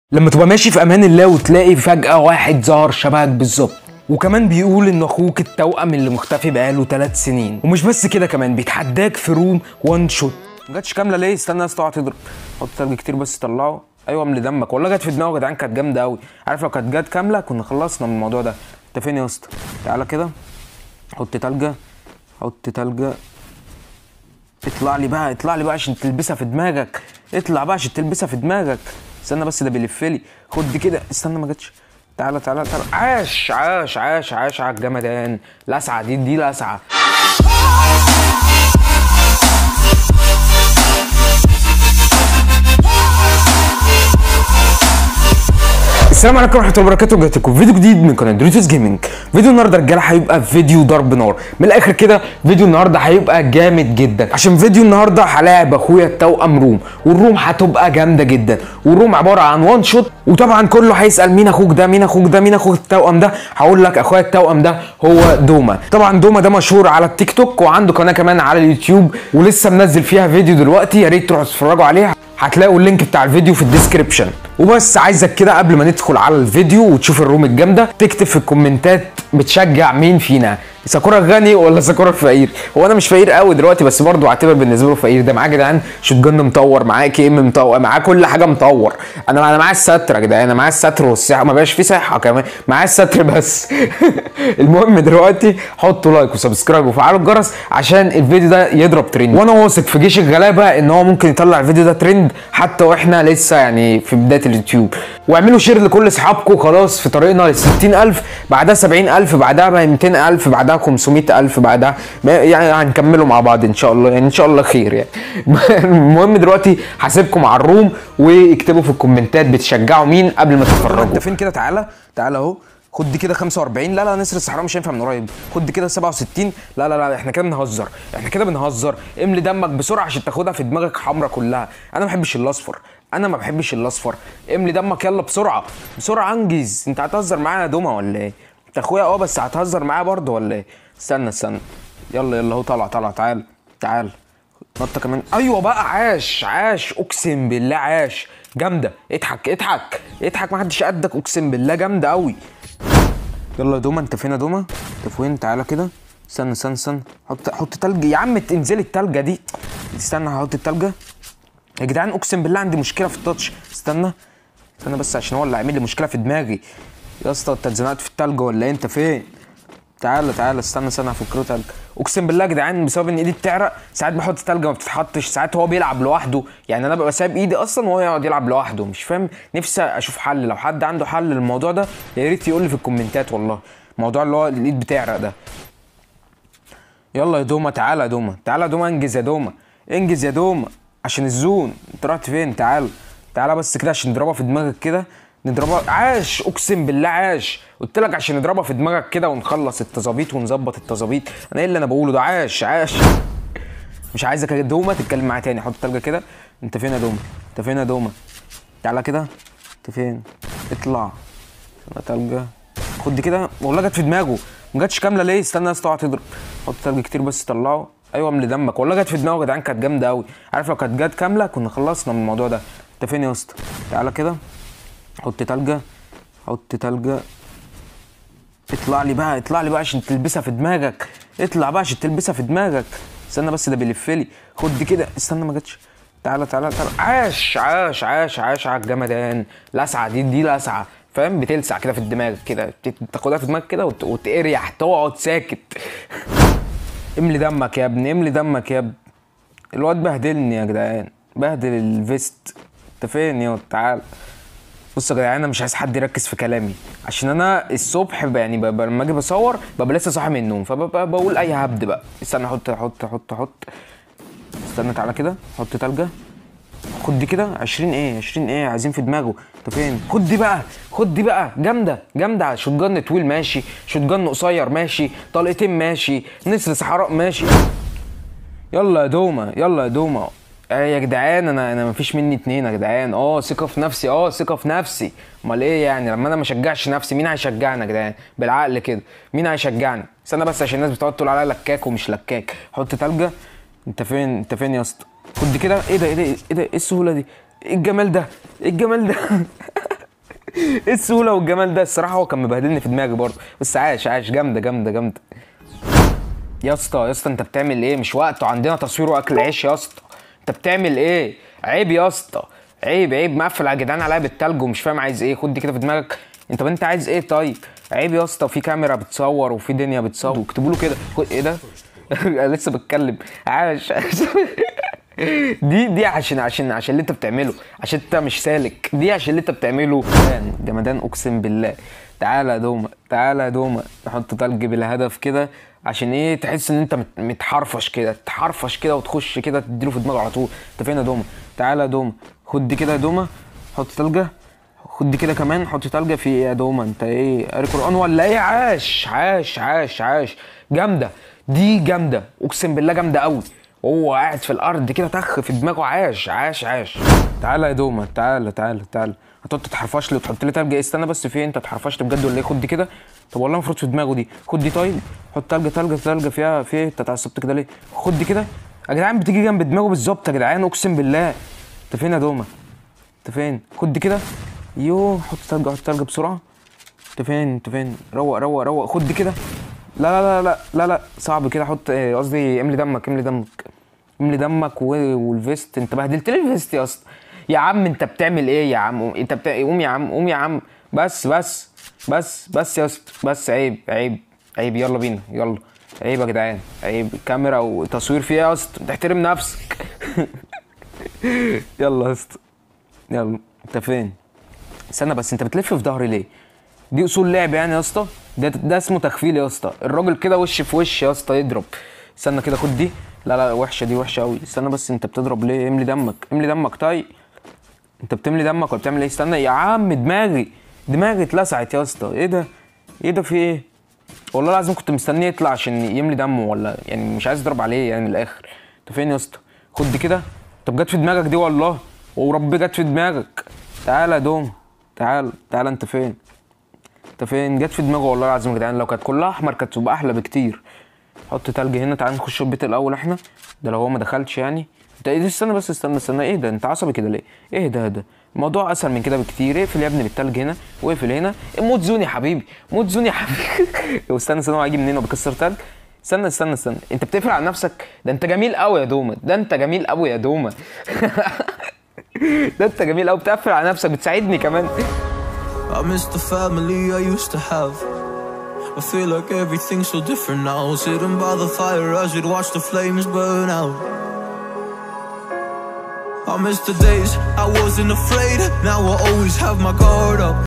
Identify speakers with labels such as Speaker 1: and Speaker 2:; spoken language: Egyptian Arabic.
Speaker 1: لما تبقى ماشي في امان الله وتلاقي فجأة واحد ظهر شبهك بالظبط وكمان بيقول ان اخوك التوأم اللي مختفي بقاله ثلاث سنين ومش بس كده كمان بيتحداك في روم وان شوت ما جاتش كامله ليه استنى بس تقعد تضرب حط تلج كتير بس طلعه ايوه املي دمك والله جت في دماغي يا جدعان كانت جامده قوي عارف لو كانت جت كامله كنا خلصنا من الموضوع ده انت فين يا اسطى تعالى كده حط تلجه حط تلجه اطلع لي بقى اطلع لي بقى عشان تلبسها في دماغك اطلع بقى عشان تلبسها في دماغك استنى بس ده بيلف لي خد دي كده استنى ما جاتش تعالى تعالى تعالى عاش عاش عاش عاش على الجمدان لسعه دي دي لسعه السلام عليكم ورحمه الله وبركاته جات لكم فيديو جديد من قناه دروتوس جيمنج فيديو النهارده يا رجاله هيبقى فيديو ضرب نار من الاخر كده فيديو النهارده هيبقى جامد جدا عشان فيديو النهارده هلاعب اخويا التوأم روم والروم هتبقى جامده جدا والروم عباره عن وان شوت وطبعا كله هيسال مين اخوك ده مين اخوك ده مين اخوك التوأم ده هقول لك اخويا التوأم ده هو دوما طبعا دوما ده مشهور على التيك توك وعنده قناه كمان على اليوتيوب ولسه منزل فيها فيديو دلوقتي يا ريت تروحوا تتفرجوا عليها هتلاقوا اللينك بتاع الفيديو في الديسكريبشن وبس عايزك كده قبل ما ندخل على الفيديو وتشوف الروم الجامده تكتب في الكومنتات بتشجع مين فينا ساكورا غني ولا ساكورا فقير هو انا مش فقير قوي دلوقتي بس برضه اعتبر بالنسبه له فقير ده معاه يا جدعان شوت جن مطور معاه كي ام مطور معاه كل حاجه مطور انا انا معايا الستر يا جدعان انا معايا الستر والصحه ما بقاش في صحه كمان معايا الستر بس المهم دلوقتي حطوا لايك وسبسكرايب وفعلوا الجرس عشان الفيديو ده يضرب ترند وانا واثق في جيش الغلابه ان هو ممكن يطلع الفيديو ده ترند حتى واحنا لسه يعني في بدايه اليوتيوب واعملوا شير لكل اصحابكم خلاص في طريقنا ل 60000 بعدها 70000 بعدها 200000 بعدها 500000 بعدها يعني هنكملوا مع بعض ان شاء الله يعني ان شاء الله خير يعني المهم دلوقتي هسيبكم على الروم واكتبوا في الكومنتات بتشجعوا مين قبل ما تتفرجوا انت فين كده تعالى تعالى اهو خد دي كده 45 لا لا نسر الصحراء مش هينفع من قريب خد دي كده 67 لا لا لا احنا كده بنهزر احنا كده بنهزر املي دمك بسرعه عشان تاخدها في دماغك حمرا كلها انا ما بحبش الاصفر انا ما بحبش الاصفر املي دمك يلا بسرعه بسرعه انجز انت هتهزر معايا يا دوما ولا ايه انت اخويا اه بس هتهزر معايا برضه ولا ايه استنى استنى يلا يلا اهو طلع طلع تعال تعال نطه كمان ايوه بقى عاش عاش اقسم بالله عاش جامده اضحك اضحك اضحك ما حدش قدك اقسم بالله جامده قوي يلا يا دوما انت فين يا دوما انت فين تعالى كده استنى استنى استنى حط حط تلج يا عم انزلي التلجه دي استنى هحط التلجه يا جدعان اقسم بالله عندي مشكله في التاتش استنى استنى بس عشان هو اللي عامل لي مشكله في دماغي يا اسطى انت اتزنقت في التلج ولا ايه انت فين تعالى تعالى استنى استنى هفكره تلج اقسم بالله يا جدعان بسبب ان ايدي بتعرق ساعات بحط تلج ما بتتحطش ساعات هو بيلعب لوحده يعني انا ببقى سايب ايدي اصلا وهو يقعد يلعب لوحده مش فاهم نفسي اشوف حل لو حد عنده حل للموضوع ده يا ريت يقول لي في الكومنتات والله الموضوع اللي هو الايد بتعرق ده يلا يا دوما تعالى يا دوما تعالى يا دوما انجز يا دوما انجز يا دوما عشان الزون انت رحت فين تعال تعالى بس كده عشان نضربها في دماغك كده نضربها عاش اقسم بالله عاش قلت لك عشان نضربها في دماغك كده ونخلص التظابيط ونظبط التظابيط انا ايه اللي انا بقوله ده عاش عاش مش عايزك يا دوما تتكلم معايا تاني حط تلجه كده انت فين يا دوما انت فين يا دوما تعالى كده انت فين اطلع استنى تلجه خد دي كده والله جت في دماغه ما جاتش كامله ليه استنى بس تقعد تضرب حط تلج كتير بس طلعه ايوه املي دمك والله جت في دماغه يا جدعان كانت جامده قوي عارف لو كانت جت كامله كنا خلصنا من الموضوع ده انت فين يا اسطى تعالى كده حط تلجه حط تلجه اطلع لي بقى اطلع لي بقى عشان تلبسها في دماغك اطلع بقى عشان تلبسها في دماغك استنى بس ده بيلف لي خد دي كده استنى ما جاتش تعالى تعالى تعالى عاش عاش عاش عاش على الجمدان لسعه دي دي لسعه فاهم بتلسع كده في الدماغ كده تاخدها في دماغك كده وت... وتقريح تقعد ساكت املي دمك يا ابني املي دمك يا ابني الواد بهدلني يا جدعان بهدل الفيست انت فين يا تعال بص يا جدعان انا مش عايز حد يركز في كلامي عشان انا الصبح يعني لما اجي بصور ببقى لسه صاحي من النوم فببقى بقول اي هبد بقى استنى احط احط احط احط استنى تعالى كده حط تلجه خد دي كده 20 ايه 20 ايه عايزين في دماغه انت فين خد دي بقى خد دي بقى جامده جامده شوت جن طويل ماشي شوت جن قصير ماشي طلقتين ماشي نسر صحراء ماشي يلا يا دوما يلا يا دوما آه يا جدعان انا انا مفيش مني اتنين يا جدعان اه ثقه في نفسي اه ثقه في نفسي امال ايه يعني لما انا ما اشجعش نفسي مين هيشجعني يا جدعان بالعقل كده مين هيشجعني استنى بس عشان الناس بتقعد تقول عليا لكاك ومش لكاك حط تلجه انت فين انت فين يا اسطى خد دي كده ايه ده ايه ده ايه ده ايه السهوله دي ايه الجمال ده ايه الجمال ده ايه السهوله والجمال ده الصراحه هو كان مبهدلني في دماغي برضه بس عاش عاش جامده جامده جامده يا اسطى يا اسطى انت بتعمل ايه مش وقته عندنا تصوير واكل عيش يا اسطى انت بتعمل ايه عيب يا اسطى عيب عيب مقفل يا جدعان عليا بالتلج ومش فاهم عايز ايه خد دي كده في دماغك انت انت عايز ايه طيب عيب يا اسطى في كاميرا بتصور وفي دنيا بتصور واكتبوا له كده خد ايه ده انا لسه بتكلم عاش دي دي عشان عشان عشان اللي انت بتعمله عشان انت مش سالك دي عشان اللي انت بتعمله جمدان جمدان اقسم بالله تعالى يا دوما تعالى يا دوما نحط تلج بالهدف كده عشان ايه تحس ان انت مت- متحرفش كده تحرفش كده وتخش كده تديله في دماغه على طول انت فين يا دوما تعالى يا دوما خد دي كده يا دوما حط تلجه خد دي كده كمان حط تلجه في ايه يا دوما انت ايه قاري قران ولا ايه عاش عاش عاش عاش جامده دي جامده اقسم بالله جامده قوي وهو قاعد في الارض كده تخ في دماغه عاش عاش عاش تعالى يا دوما تعالى تعالى تعالى هتقعد تتحرفش لي وتحط لي تلج إيه؟ استنى بس في إيه؟ انت اتحرفشت بجد ولا ايه خد دي كده طب والله المفروض في دماغه دي خد دي طيب حط تلج تلج تلج فيها في ايه انت اتعصبت كده ليه خد دي كده يا جدعان بتيجي جنب دماغه بالظبط يا جدعان اقسم بالله انت فين يا دوما انت فين خد دي كده يو حط تلج حط تلج بسرعه انت فين انت فين روق روق روق خد دي كده لا لا لا لا لا لا صعب كده حط اه، قصدي املي دمك املي دمك املي دمك و- والفيست انت بهدلت لي الفيست يا اسطى يا عم انت بتعمل ايه يا عم انت بتا... قوم يا عم قوم يا عم بس بس بس بس يا اسطى بس عيب عيب عيب يلا بينا يلا عيب يا جدعان عيب كاميرا وتصوير فيها يا اسطى تحترم نفسك يلا يا اسطى يلا انت فين استنى بس انت بتلف في ظهري ليه دي اصول لعب يعني يا اسطى ده ده اسمه تخفيل يا اسطى الراجل كده وش في وش يا اسطى يضرب استنى كده خد دي لا لا وحشه دي وحشه قوي استنى بس انت بتضرب ليه املي دمك املي دمك طيب انت بتملي دمك ولا بتعمل ايه استنى يا عم دماغي دماغي اتلسعت يا اسطى ايه ده ايه ده في ايه والله العظيم كنت مستنيه يطلع عشان يملي دمه ولا يعني مش عايز اضرب عليه يعني من الاخر انت فين يا اسطى خد دي كده طب جت في دماغك دي والله ورب جت في دماغك تعالى يا دوم تعال تعال انت فين انت فين جت في دماغه والله العظيم يا جدعان لو كانت كلها احمر كانت تبقى احلى بكتير حط تلج هنا تعال نخش البيت الاول احنا ده لو هو ما دخلش يعني انت ايه ده استنى بس استنى استنى ايه ده انت عصبي كده ليه ايه ده ده الموضوع اسهل من كده بكتير اقفل يا ابني بالتلج هنا واقفل هنا موت زون يا حبيبي موت زون يا حبيبي واستنى استنى هو هيجي منين وبيكسر تلج استنى استنى استنى انت بتقفل على نفسك ده انت جميل قوي يا دوما ده انت جميل قوي يا دوما ده انت جميل قوي بتقفل على نفسك بتساعدني كمان
Speaker 2: I miss the family I used to have. I feel like everything's so different now. Sitting by the fire as we'd watch the flames burn out. I miss the days I wasn't afraid. Now I always have my guard up.